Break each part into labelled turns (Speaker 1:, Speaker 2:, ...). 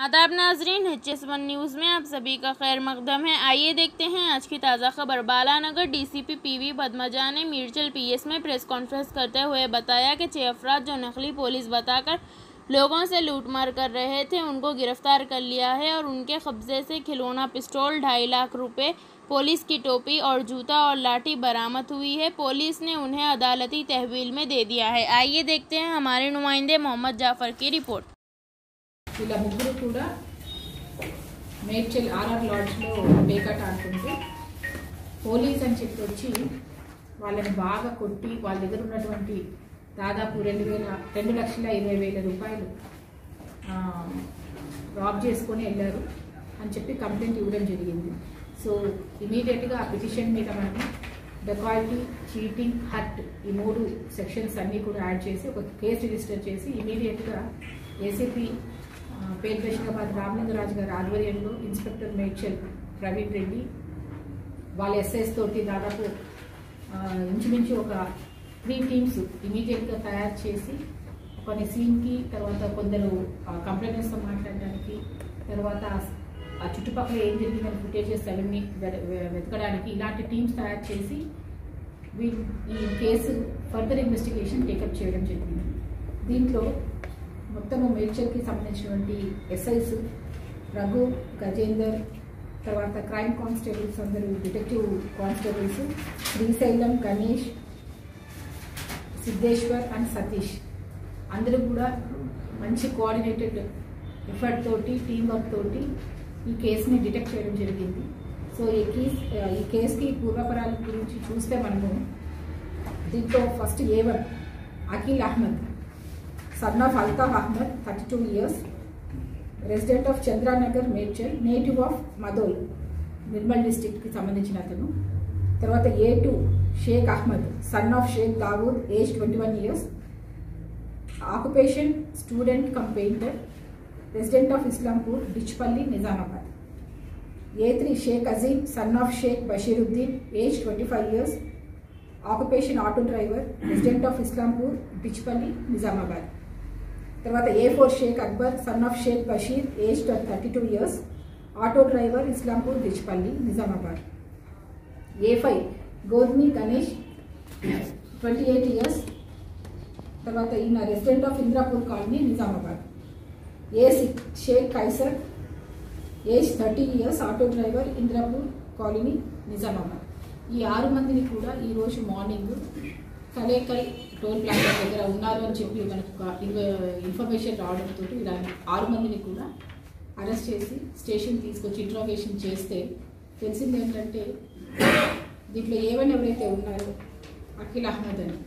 Speaker 1: आदाब नाजरीन H S one news में आप सभी का खैर मकदम है आइए देखते हैं आज की ताज़ा खबर बालानगर डीसीपी पीवी पद्मजा ने मीरचल पीएस में प्रेस कॉन्फ्रेंस करते हुए बताया कि छह अफराद जो नकली पुलिस बताकर लोगों से लूटमार कर रहे थे उनको गिरफ्तार कर लिया है और उनके कब्जे से खिलौना पिस्तौल ढाई लाख रुपए पुलिस की टोपी और जूता और लाठी बरामद हुई है पुलिस ने उन्हें अदालती तहवील में दे दिया है आइए देखते हैं हमारे नुमाइंदे मोहम्मद जाफ़र की रिपोर्ट
Speaker 2: వీళ్ళ ముగ్గురు కూడా మేడ్చల్ ఆర్ఆర్ లాడ్జ్లో బేకట్ ఆడుతుంటే పోలీస్ అని చెప్పి వచ్చి వాళ్ళని బాగా కొట్టి వాళ్ళ దగ్గర ఉన్నటువంటి దాదాపు రెండు వేల రెండు లక్షల ఇరవై వేల రూపాయలు ఆ, రాబ్ చేసుకొని వెళ్ళారు అని చెప్పి కంప్లైంట్ ఇవ్వడం జరిగింది సో ఇమీడియట్గా ఆ పిటిషన్ మీద మనం డెకాయిటీ చీటింగ్ హట్ ఈ మూడు సెక్షన్స్ అన్నీ కూడా యాడ్ చేసి ఒక కేసు రిజిస్టర్ చేసి ఇమీడియట్గా ఏసీపీ పేరు బషీరాబాద్ రామలింగరాజు గారి ఆధ్వర్యంలో ఇన్స్పెక్టర్ మేడ్చల్ ప్రవీణ్ రెడ్డి వాళ్ళ ఎస్ఐస్ తోటి దాదాపు ఆ, ఇంచుమించు ఒక త్రీ టీమ్స్ ఇమీడియట్గా తయారు చేసి కొన్ని సీన్కి తర్వాత కొందరు కంప్లైంట్స్తో మాట్లాడడానికి తర్వాత ఆ- ఆ చుట్టుపక్కల ఏం జరిగిందని ఫుటేజెస్ అవన్నీ వె- వె- వెతకడానికి ఇలాంటి టీమ్స్ తయారు చేసి వీ- ఈ కేసు ఫర్దర్ ఇన్వెస్టిగేషన్ టేకప్ చేయడం జరిగింది దీంట్లో మొత్తము మేడ్చల్కి సంబంధించినటువంటి ఎస్ఐస్ రఘు గజేందర్ తర్వాత క్రైమ్ కానిస్టేబుల్స్ అందరూ detective constables Srisailam Ganesh Siddeshwar and Satish అందరూ కూడా మంచి కోఆర్డినేటెడ్ ఎఫర్ట్ తోటి టీం వర్క్ తోటి ఈ కేసుని డిటెక్ట్ చేయడం జరిగింది సో ఈ కేస్ ఈ కేసుకి పూర్వపరాల గురించి చూస్తే మనము దీంట్లో first A one Akhil Ahmed son of Altaf Ahmed thirty two years resident of Chandranagar Medchal native of Madhol Nirmal డిస్టిక్ట్కి సంబంధించిన అతను తర్వాత A two Sheikh Ahmed son of Sheikh Dawood age twenty one years occupation student cum painter resident of Islampur Dichpally Nizamabad A three Sheikh Azeem son of Sheikh Basheeruddin age twenty five years occupation auto driver resident of Islampur Dichpally Nizamabad తర్వాత ఏ four Sheikh Akbar son of Sheikh Basheer age thirty two years auto driver Islampur Dichpally Nizamabad A five గోద్మి Ganesh twenty eight years తర్వాత ఈయన resident of Indrapur colony Nizamabad A six Sheikh Kaiser age thirty years auto driver Indrapur colony Nizamabad ఈ ఆరు మందిని కూడా ఈరోజు morning కలేకల్ toll plaza దగ్గర ఉన్నారు అని చెప్పి మనకు ఒక ఇన్వ- ఇన్ఫర్మేషన్ రావడంతో ఇలా ఆరు మందిని కూడా అరెస్ట్ చేసి స్టేషన్ తీసుకొచ్చి ఇంట్రాగేషన్ చేస్తే తెలిసింది ఏంటంటే దీంట్లో ఏవైనా ఎవరైతే ఉన్నారో అఖిల్ అహ్మద్ అని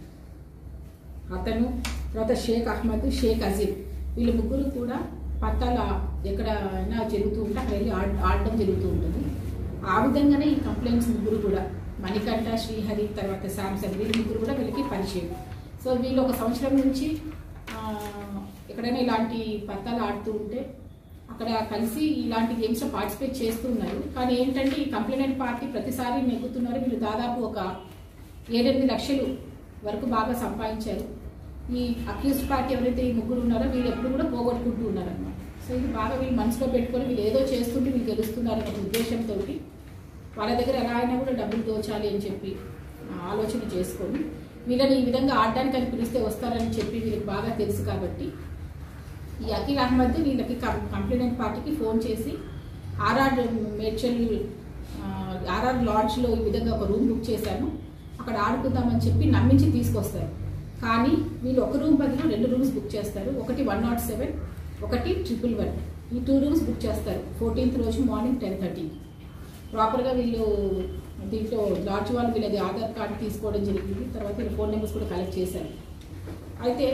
Speaker 2: అతను తర్వాత షేక్ అహ్మద్ షేక్ అజీమ్ వీళ్ళు ముగ్గురు కూడా పట్టాల ఎక్కడైనా జరుగుతూ ఉంటే అక్కడ వెళ్ళి ఆడ ఆడడం జరుగుతూ ఉంటుంది ఆ విధంగానే ఈ కంప్లైంట్స్ ముగ్గురు కూడా మణికంఠ శ్రీహరి తర్వాత శాంసంగ్ వీళ్ళు ముగ్గురు కూడా వీళ్ళకి పరిచయం సో వీళ్ళు ఒక సంవత్సరం నుంచి ఆ, ఎక్కడైనా ఇలాంటి పత్తాలు ఆడుతూ ఉంటే అక్కడ కలిసి ఇలాంటి గేమ్స్లో పార్టిసిపేట్ చేస్తూ ఉన్నారు కానీ ఏంటంటే ఈ కంప్లైంట్ పార్టీ ప్రతిసారి నెగ్గుతున్నారు వీళ్ళు దాదాపు ఒక ఏడెనిమిది లక్షలు వరకు బాగా సంపాదించారు ఈ అక్యూస్ పార్టీ ఎవరైతే ఈ ముగ్గురు ఉన్నారో వీళ్ళు ఎప్పుడు కూడా పోగొట్టుకుంటూ ఉన్నారన్నమాట సో ఇది బాగా వీళ్ళు మనసులో పెట్టుకొని వీళ్ళు ఏదో చేస్తుంటే వీళ్ళు గెలుస్తున్నారనే ఉద్దేశంతో వాళ్ళ దగ్గర ఎలా అయినా కూడా డబ్బులు దోచాలి అని చెప్పి ఆ, ఆలోచన చేసుకొని వీళ్ళని ఈ విధంగా ఆడడానికి అని పిలిస్తే వస్తారని చెప్పి వీళ్ళకి బాగా తెలుసు కాబట్టి ఈ అఖిల్ అహ్మద్ వీళ్ళకి కం- కంప్లైంట్ పార్టీకి ఫోన్ చేసి ఆర్ఆర్ మేడ్చల్ ఆ, ఆర్ఆర్ లాడ్జ్లో ఈ విధంగా ఒక రూమ్ బుక్ చేశాను అక్కడ ఆడుకుందామని చెప్పి నమ్మించి తీసుకొస్తారు కానీ వీళ్ళు ఒక రూమ్ బదులు రెండు రూమ్స్ బుక్ చేస్తారు ఒకటి వన్ నాట్ సెవెన్ ఒకటి ట్రిపుల్ వన్ ఈ టూ రూమ్స్ బుక్ చేస్తారు ఫోర్టీన్త్ రోజు మార్నింగ్ టెన్ థర్టీకి ప్రాపర్గా వీళ్ళు దీంట్లో లాడ్జ్ వాళ్ళు వీళ్ళది ఆధార్ కార్డు తీసుకోవడం జరిగింది తర్వాత వీళ్ళ ఫోన్ నెంబర్స్ కూడా కలెక్ట్ చేశారు అయితే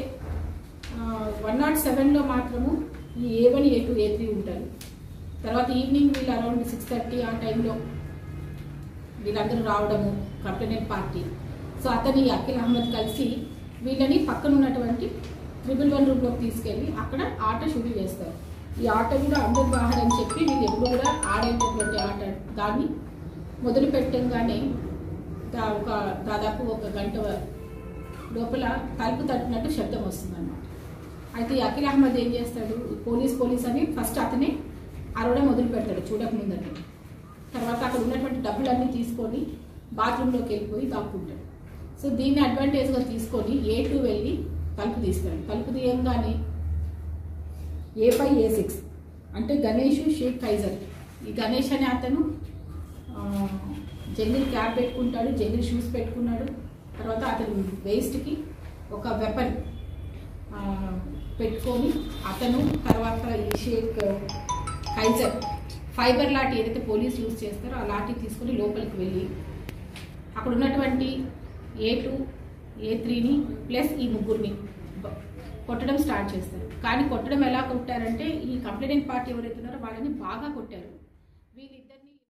Speaker 2: వన్ నాట్ సెవెన్లో మాత్రము ఈ A one A two A three ఉంటారు తర్వాత ఈవినింగ్ వీళ్ళు అరౌండ్ సిక్స్ థర్టీ ఆ టైంలో వీళ్ళందరూ రావడము కంప్లైంట్ పార్టీ సో అతని అఖిల్ అహ్మద్ కలిసి వీళ్ళని పక్కన ఉన్నటువంటి ట్రిపుల్ వన్ రూమ్లోకి తీసుకెళ్ళి అక్కడ ఆట షూట్ చేస్తారు ఈ ఆట కూడా అందరు బాహర్ అని చెప్పి వీళ్ళు ఎప్పుడు కూడా ఆడేటటువంటి ఆట దాన్ని మొదలు పెట్టంగానే దా- ఒక దాదాపు ఒక గంట లోపల తలుపు తట్టినట్టు శబ్దం వస్తుంది అయితే ఈ అఖిల్ అహ్మద్ ఏం చేస్తాడు పోలీస్ పోలీస్ అని ఫస్ట్ అతనే అరవడం మొదలు పెడతాడు చూడక ముందని తర్వాత అక్కడ ఉన్నటువంటి డబ్బులన్నీ తీసుకొని బాత్రూంలోకి వెళ్ళిపోయి దాక్కుంటాడు సో దీన్ని అడ్వాంటేజ్గా తీసుకొని ఏ టూ వెళ్ళి తలుపు తీస్తాడు తలుపు తీయంగానే ఏ ఫైవ్ ఏ సిక్స్ అంటే గణేష్ షేక్ కైజర్ ఈ గణేష్ అనే అతను ఆ, జంగిల్ క్యాప్ పెట్టుకుంటాడు జంగిల్ షూస్ పెట్టుకున్నాడు తర్వాత అతను వేస్ట్కి ఒక వెపన్ పెట్టుకొని అతను తర్వాత ఈ షేక్ కైజర్ ఫైబర్ లాటి ఏదైతే పోలీస్ యూజ్ చేస్తారో ఆ లాఠీ తీసుకొని లోపలికి వెళ్ళి అక్కడ ఉన్నటువంటి ఏ టూ ఏ త్రీని ప్లస్ ఈ ముగ్గురిని బ- కొట్టడం స్టార్ట్ చేస్తారు కానీ కొట్టడం ఎలా కొట్టారంటే ఈ కంప్లైంట్ పార్టీ ఎవరైతే ఉన్నారో వాళ్ళని బాగా కొట్టారు